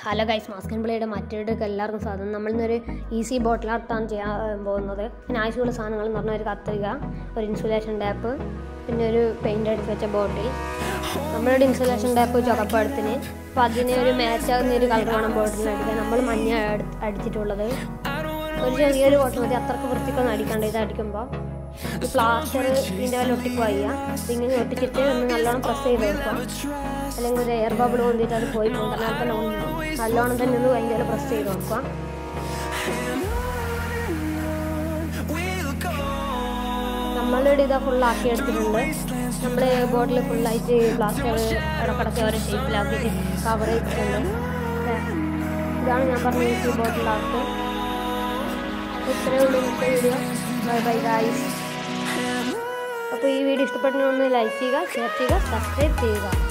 hello guys മാസ്കൻ പ്ലേയുടെ മറ്റൊരുക്ക് എല്ലാവർക്കും സ്വാഗതം നമ്മളിന്നൊരു easy ബോട്ടിൽ ആർട്ടാണ് ചെയ്യാൻ പോകുന്നത് പിന്നെ ആവശ്യമുള്ള സാധനങ്ങൾ എന്ന് പറഞ്ഞാൽ ഒരു കത്രിക ഒരു ഇൻസുലേഷൻ ടാപ്പ് പിന്നെ ഒരു പെയിൻ്റ് അടിച്ച് വെച്ച ബോട്ടിൽ നമ്മളൊരു ഇൻസുലേഷൻ ടാപ്പ് ചുവപ്പടത്തിന് അപ്പോൾ അതിന് ഒരു മാച്ചാകുന്ന ഒരു കളർ വേണം ബോട്ടിലിന് അടിക്കാൻ നമ്മൾ മഞ്ഞ അടി- അടിച്ചിട്ടുള്ളത് ഒരു ചെറിയൊരു ബോട്ടിൽ മതി അത്രക്ക് വൃത്തിക്കൊന്നും അടിക്കണ്ട ഇത് അടിക്കുമ്പോൾ ഈ പ്ലാസ്റ്റർ ഇതിൻ്റെ വല്ല ഒട്ടിക്കുക ചെയ്യുക ഇങ്ങനെ ഒട്ടിച്ചിട്ട് ഒന്ന് നല്ലോണം പ്രസ് ചെയ്ത് കൊടുക്കുക അല്ലെങ്കിൽ ഒരു എയർ ബബിൾ കൊണ്ടിട്ട് അത് പോയി പോകും കാരണം തന്നെ ഒന്ന് നല്ലോണം തന്നെ ഒന്ന് ഭയങ്കര പ്രസ് ചെയ്ത് കൊടുക്കുക നമ്മളിവിടെ ഇതാ ഫുള്ളാക്കി എടുത്തിട്ടുണ്ട് നമ്മൾ ബോട്ടിൽ ഫുള്ളായിട്ട് പ്ലാസ്റ്റർ ഇടക്കിടക്ക് ഓരോ ഷേപ്പിലാക്കിയിട്ട് കവർ ചെയ്തിട്ടുണ്ട് ദേ, ഇതാണ് ഞാൻ പറഞ്ഞ ഈ ബോട്ടിലാക്ക് ഇത്രയേ ഉള്ളൂ ഇന്നത്തെ വീഡിയോ ബൈ ബൈ ഗായ്സ് അപ്പോൾ ഈ വീഡിയോ ഇഷ്ടപ്പെട്ടെങ്കിൽ ഒന്ന് ലൈക്ക് ചെയ്യുക ഷെയർ ചെയ്യുക സബ്സ്ക്രൈബ് ചെയ്യുക